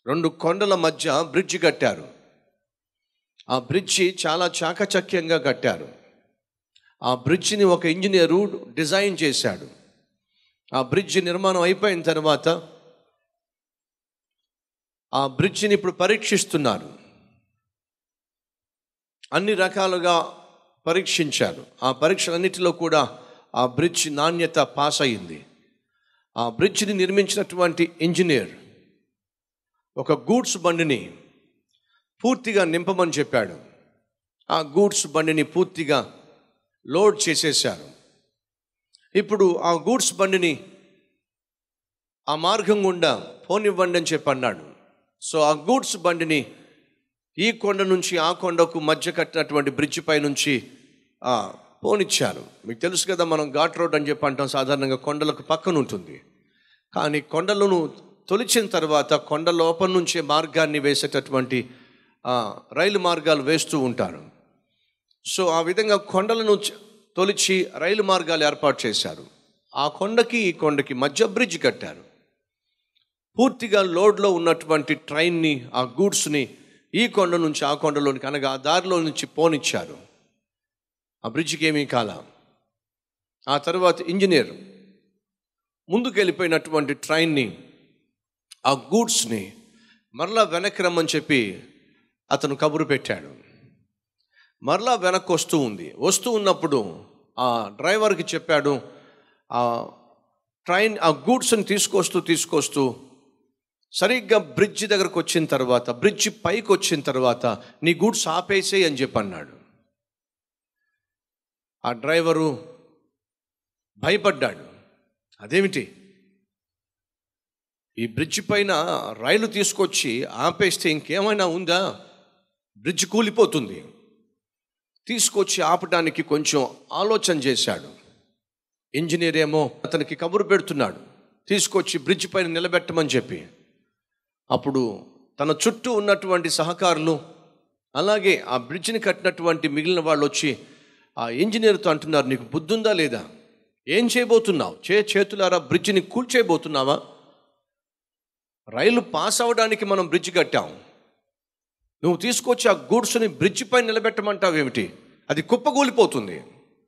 రెండు కొండల మధ్య బ్రిడ్జి కట్టారు ఆ బ్రిడ్జి చాలా చాకచక్యంగా కట్టారు ఆ బ్రిడ్జిని ఒక ఇంజనీరు డిజైన్ చేశాడు ఆ బ్రిడ్జి నిర్మాణం అయిపోయిన తర్వాత ఆ బ్రిడ్జిని ఇప్పుడు పరీక్షిస్తున్నారు అన్ని రకాలుగా పరీక్షించారు ఆ పరీక్షలన్నిటిలో కూడా ఆ బ్రిడ్జ్ నాణ్యత పాస్ అయింది ఆ బ్రిడ్జిని నిర్మించినటువంటి ఇంజనీర్ ఒక గూడ్స్ బండిని పూర్తిగా నింపమని చెప్పాడు ఆ గూడ్స్ బండిని పూర్తిగా లోడ్ చేసేశారు ఇప్పుడు ఆ గూడ్స్ బండిని ఆ మార్గం గుండా పోనివ్వండి అని చెప్పి అన్నాడు సో ఆ గూడ్స్ బండిని ఈ కొండ నుంచి ఆ కొండకు మధ్య కట్టినటువంటి బ్రిడ్జ్ పై నుంచి ఆ, పోనిచ్చారు మీకు తెలుసు కదా మనం ఘాట్ రోడ్ అని చెప్పి అంటాం సాధారణంగా కొండలకు పక్కన ఉంటుంది కానీ కొండలను తొలిచిన తర్వాత కొండ లోపల నుంచే మార్గాన్ని వేసేటటువంటి ఆ, రైలు మార్గాలు వేస్తూ ఉంటారు సో ఆ విధంగా కొండలను చ- తొలిచి రైలు మార్గాలు ఏర్పాటు చేశారు ఆ కొండకి ఈ కొండకి మధ్య బ్రిడ్జ్ కట్టారు పూర్తిగా లోడ్లో ఉన్నటువంటి ట్రైన్ని ఆ గూడ్స్ని ఈ కొండ నుంచి ఆ కొండలోనికి అనగా ఆ దారిలో నుంచి పోనిచ్చారు ఆ బ్రిడ్జికి ఏమీ కాల ఆ తర్వాత ఇంజనీర్ ముందుకు వెళ్ళిపోయినటువంటి ట్రైన్ని ఆ గూడ్స్ని మరలా వెనక్కి రమ్మని చెప్పి అతను కబురు పెట్టాడు మరలా వెనక్కి వస్తూ ఉంది వస్తూ ఉన్నప్పుడు ఆ డ్రైవర్కి చెప్పాడు ఆ ట్రైన్ ఆ గూడ్స్ని తీసుకొస్తూ తీసుకొస్తూ సరిగ్గా బ్రిడ్జ్ దగ్గరకు వచ్చిన తర్వాత బ్రిడ్జ్ పైకి వచ్చిన తర్వాత నీ గూడ్స్ ఆపేసేయి అని చెప్పి అన్నాడు ఆ డ్రైవరు భయపడ్డాడు అదేమిటి ఈ బ్రిడ్జ్ పైన రైలు తీసుకొచ్చి ఆపేస్తే ఇంకేమైనా ఉందా బ్రిడ్జ్ కూలిపోతుంది తీసుకొచ్చి ఆపడానికి కొంచెం ఆలోచన చేశాడు ఇంజనీర్ ఏమో అతనికి కబురు పెడుతున్నాడు తీసుకొచ్చి బ్రిడ్జ్ పైన నిలబెట్టమని చెప్పి అప్పుడు తన చుట్టూ ఉన్నటువంటి సహకారులు అలాగే ఆ బ్రిడ్జిని కట్టినటువంటి మిగిలిన వాళ్ళు వచ్చి ఆ ఇంజనీర్తో అంటున్నారు నీకు బుద్ధుందా లేదా ఏం చేయబోతున్నావు చే చేతులారా బ్రిడ్జిని కూల్చేయబోతున్నావా రైలు పాస్ అవ్వడానికి మనం బ్రిడ్జ్ కట్టాం నువ్వు తీసుకొచ్చి ఆ గూడ్స్ని బ్రిడ్జ్ పైన నిలబెట్టమంటావు ఏమిటి అది కుప్పగూలిపోతుంది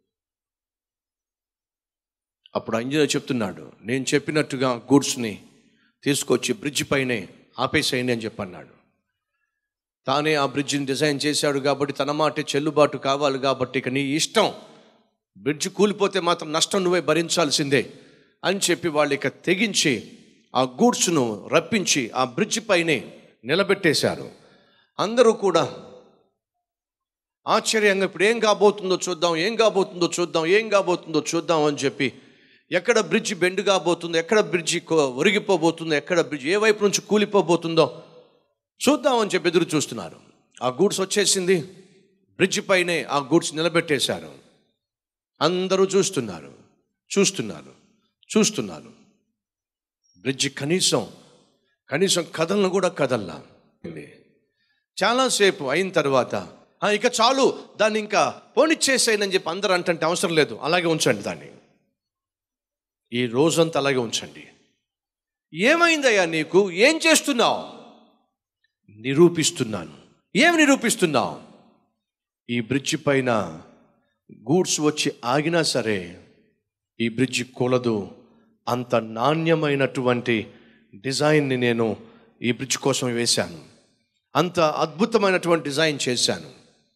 అప్పుడు ఆ ఇంజనీర్ చెప్తున్నాడు నేను చెప్పినట్టుగా గూడ్స్ని తీసుకొచ్చి బ్రిడ్జ్ పైనే ఆపేసేయండి అని చెప్పన్నాడు తానే ఆ బ్రిడ్జిని డిజైన్ చేశాడు కాబట్టి తన మాట చెల్లుబాటు కావాలి కాబట్టి ఇక నీ ఇష్టం బ్రిడ్జ్ కూలిపోతే మాత్రం నష్టం నువ్వే భరించాల్సిందే అని చెప్పి వాళ్ళు ఇక తెగించి ఆ గూడ్స్ను రప్పించి ఆ బ్రిడ్జ్ పైనే నిలబెట్టేశారు అందరూ కూడా ఆశ్చర్యంగా ఇప్పుడు ఏం కాబోతుందో చూద్దాం ఏం కాబోతుందో చూద్దాం ఏం కాబోతుందో చూద్దాం అని చెప్పి ఎక్కడ బ్రిడ్జ్ బెండ్ కాబోతుందో ఎక్కడ బ్రిడ్జి కొ- ఒరిగిపోబోతుందో ఎక్కడ బ్రిడ్జ్ ఏ వైపు నుంచి కూలిపోబోతుందో చూద్దాం అని చెప్పి ఎదురు చూస్తున్నారు ఆ గూడ్స్ వచ్చేసింది బ్రిడ్జ్ పైనే ఆ గూడ్స్ నిలబెట్టేశారు అందరూ చూస్తున్నారు చూస్తున్నారు చూస్తున్నారు బ్రిడ్జ్ కనీసం కనీసం కథలను కూడా కదల్లా చాలాసేపు అయిన తర్వాత "ఆ, ఇక చాలు దాన్ని ఇంకా పోనిచ్చేసేయనని చెప్పి అందరూ అంటే అవసరం లేదు అలాగే ఉంచండి దాన్ని ఈ రోజంతా అలాగే ఉంచండి ఏమైందయ్యా నీకు ఏం చేస్తున్నావు నిరూపిస్తున్నాను ఏమి నిరూపిస్తున్నావు ఈ బ్రిడ్జ్ పైన గూడ్స్ వచ్చి ఆగినా సరే ఈ బ్రిడ్జ్ కూలదు అంత నాణ్యమైనటువంటి డిజైన్ని నేను ఈ బ్రిడ్జ్ కోసం వేశాను అంత అద్భుతమైనటువంటి డిజైన్ చేశాను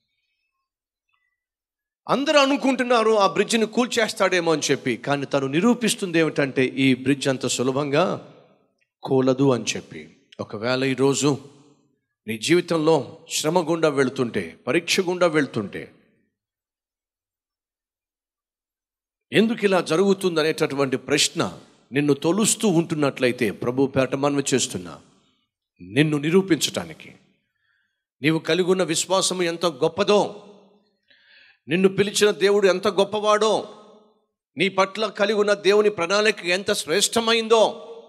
అందరూ అనుకుంటున్నారు ఆ బ్రిడ్జిని కూల్చేస్తాడేమో అని చెప్పి కానీ తను నిరూపిస్తుంది ఏమిటంటే ఈ బ్రిడ్జ్ అంత సులభంగా కూలదు అని చెప్పి ఒకవేళ ఈరోజు నీ జీవితంలో శ్రమ గుండా వెళుతుంటే పరీక్ష గుండా వెళ్తుంటే ఎందుకు ఇలా జరుగుతుంది అనేటటువంటి ప్రశ్న నిన్ను తొలుస్తూ ఉంటున్నట్లయితే ప్రభు పేట మనవి చేస్తున్నా నిన్ను నిరూపించటానికి నీవు కలిగి ఉన్న విశ్వాసము ఎంత గొప్పదో నిన్ను పిలిచిన దేవుడు ఎంత గొప్పవాడో నీ పట్ల కలిగి ఉన్న దేవుని ప్రణాళిక ఎంత శ్రేష్టమైందో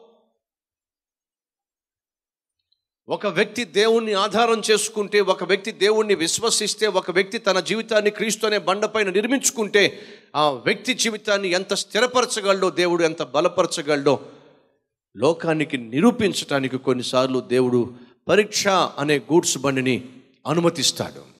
ఒక వ్యక్తి దేవుణ్ణి ఆధారం చేసుకుంటే ఒక వ్యక్తి దేవుణ్ణి విశ్వసిస్తే ఒక వ్యక్తి తన జీవితాన్ని క్రీస్తు అనే బండపైన నిర్మించుకుంటే ఆ వ్యక్తి జీవితాన్ని ఎంత స్థిరపరచగలడో దేవుడు ఎంత బలపరచగలడో లోకానికి నిరూపించటానికి కొన్నిసార్లు దేవుడు పరీక్ష అనే గూడ్స్ బండిని అనుమతిస్తాడు